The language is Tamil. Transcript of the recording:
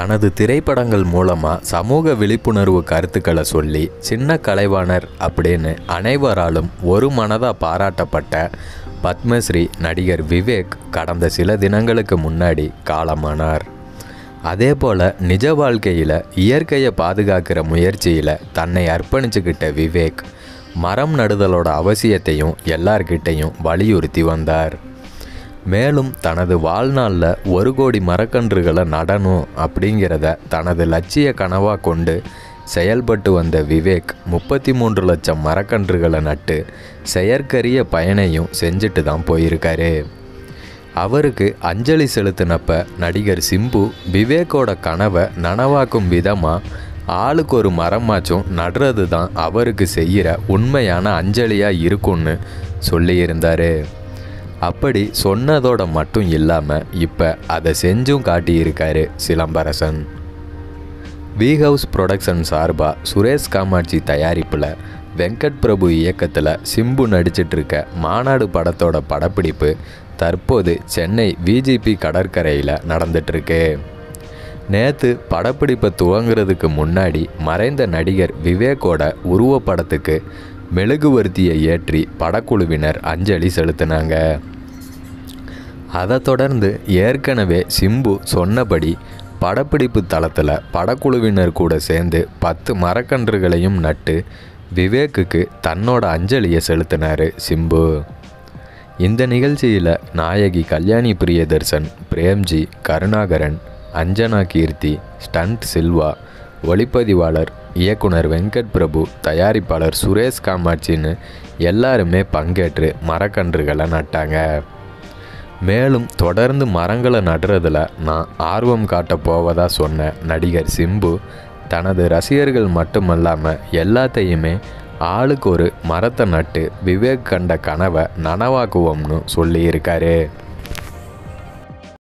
தனது திரைப்படங்கள் மூலமாக சமூக விழிப்புணர்வு கருத்துக்களை சொல்லி சின்ன கலைவாணர் அப்படின்னு அனைவராலும் ஒரு மனதாக பாராட்டப்பட்ட பத்மஸ்ரீ நடிகர் விவேக் கடந்த சில தினங்களுக்கு முன்னாடி காலமானார் அதே போல் நிஜ வாழ்க்கையில் இயற்கையை பாதுகாக்கிற முயற்சியில் தன்னை அர்ப்பணிச்சுக்கிட்ட விவேக் மரம் நடுதலோட அவசியத்தையும் எல்லார்கிட்டையும் வலியுறுத்தி வந்தார் மேலும் தனது வாழ்நாளில் ஒரு கோடி மரக்கன்றுகளை நடணும் அப்படிங்கிறத தனது லட்சிய கனவாக கொண்டு செயல்பட்டு வந்த விவேக் முப்பத்தி மூன்று லட்சம் மரக்கன்றுகளை நட்டு செயற்கரிய பயனையும் செஞ்சுட்டு தான் போயிருக்காரு அவருக்கு அஞ்சலி செலுத்தினப்ப நடிகர் சிம்பு விவேக்கோட கனவை நனவாக்கும் விதமாக ஆளுக்கு ஒரு மரமாச்சும் நடுறது தான் அவருக்கு செய்கிற உண்மையான அஞ்சலியாக இருக்கும்னு சொல்லியிருந்தார் அப்படி சொன்னதோட மட்டும் இல்லாமல் இப்போ அதை செஞ்சும் காட்டியிருக்காரு சிலம்பரசன் வி ஹவுஸ் ப்ரொடக்ஷன் சார்பாக சுரேஷ் காமாட்சி தயாரிப்பில் வெங்கட் பிரபு இயக்கத்தில் சிம்பு நடிச்சிட்டு இருக்க மாநாடு படத்தோட படப்பிடிப்பு தற்போது சென்னை விஜிபி கடற்கரையில் நடந்துட்டுருக்கு நேற்று படப்பிடிப்பை துவங்குறதுக்கு முன்னாடி மறைந்த நடிகர் விவேக்கோட உருவப்படத்துக்கு மெழுகுவர்த்தியை ஏற்றி படக்குழுவினர் அஞ்சலி செலுத்தினாங்க அதை தொடர்ந்து ஏற்கனவே சிம்பு சொன்னபடி படப்பிடிப்பு தளத்தில் படக்குழுவினர் கூட சேர்ந்து பத்து மரக்கன்றுகளையும் நட்டு விவேக்குக்கு தன்னோட அஞ்சலியை செலுத்தினார் சிம்பு இந்த நிகழ்ச்சியில் நாயகி கல்யாணி பிரியதர்சன் பிரேம்ஜி கருணாகரன் அஞ்சனா கீர்த்தி ஸ்டண்ட் சில்வா ஒளிப்பதிவாளர் இயக்குனர் வெங்கட் பிரபு தயாரிப்பாளர் சுரேஷ் காமாட்சின்னு எல்லாருமே பங்கேற்று மரக்கன்றுகளை நட்டாங்க மேலும் தொடர்ந்து மரங்களை நடுறதுல நான் ஆர்வம் காட்ட போவதா சொன்ன நடிகர் சிம்பு தனது ரசிகர்கள் மட்டுமல்லாமல் எல்லாத்தையுமே ஆளுக்கு ஒரு மரத்தை நட்டு விவேக் கண்ட கனவை நனவாக்குவோம்னு சொல்லியிருக்காரு